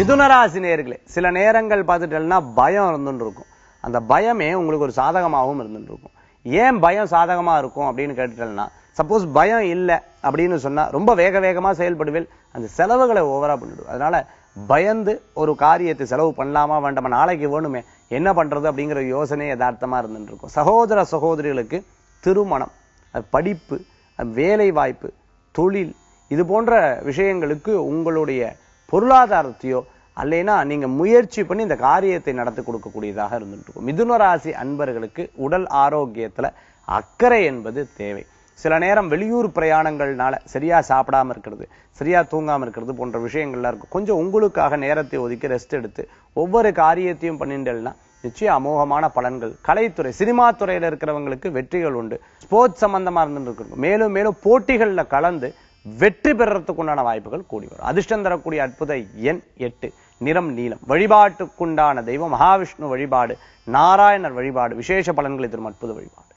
மிதுனராசி நேர்களே சில நேரங்கள் பார்த்துட்டேன்னா பயம் இருந்துட்டு இருக்கும் அந்த பயமே உங்களுக்கு ஒரு சாதகமாகவும் இருந்துட்டு இருக்கும் ஏன் பயம் சாதகமா இருக்கும் அப்படின்னு கேட்டுட்டேன்னா சப்போஸ் பயம் இல்லை அப்படின்னு சொன்னா ரொம்ப வேக வேகமா செயல்படுவேல் அந்த செலவுகளை ஓவரா பண்ணிடுவோம் அதனால பயந்து ஒரு காரியத்தை செலவு பண்ணலாமா வேண்டாமா நாளைக்கு வேணுமே என்ன பண்றது அப்படிங்கிற யோசனை யதார்த்தமா இருந்துட்டு இருக்கும் சகோதர சகோதரிகளுக்கு திருமணம் அது படிப்பு அது வேலை வாய்ப்பு தொழில் இது போன்ற விஷயங்களுக்கு உங்களுடைய பொருளாதாரத்தையோ அல்லைனா நீங்க முயற்சி பண்ணி இந்த காரியத்தை நடத்தி கொடுக்கக்கூடியதாக இருந்துட்டு இருக்கும் மிதுன ராசி அன்பர்களுக்கு உடல் ஆரோக்கியத்துல அக்கறை என்பது தேவை சில நேரம் வெளியூர் பிரயாணங்கள்னால சரியா சாப்பிடாம இருக்கிறது சரியா தூங்காம இருக்கிறது போன்ற விஷயங்கள்லாம் இருக்கும் கொஞ்சம் உங்களுக்காக நேரத்தை ஒதுக்கி ரெஸ்ட் எடுத்து ஒவ்வொரு காரியத்தையும் பண்ணிட்டேன்னா நிச்சயம் அமோகமான பலன்கள் கலைத்துறை சினிமா துறையில இருக்கிறவங்களுக்கு வெற்றிகள் உண்டு ஸ்போர்ட்ஸ் சம்பந்தமா இருந்துட்டு மேலும் மேலும் போட்டிகள்ல கலந்து வெற்றி பெறறதுக்கு உண்டான வாய்ப்புகள் கூடி வரும் அதிர்ஷ்டம் தரக்கூடிய அற்புத எண் எட்டு நிறம் நீலம் வழிபாட்டுக்குண்டான தெய்வம் மகாவிஷ்ணு வழிபாடு நாராயணர் வழிபாடு விசேஷ பலன்களை தரும் அற்புத வழிபாடு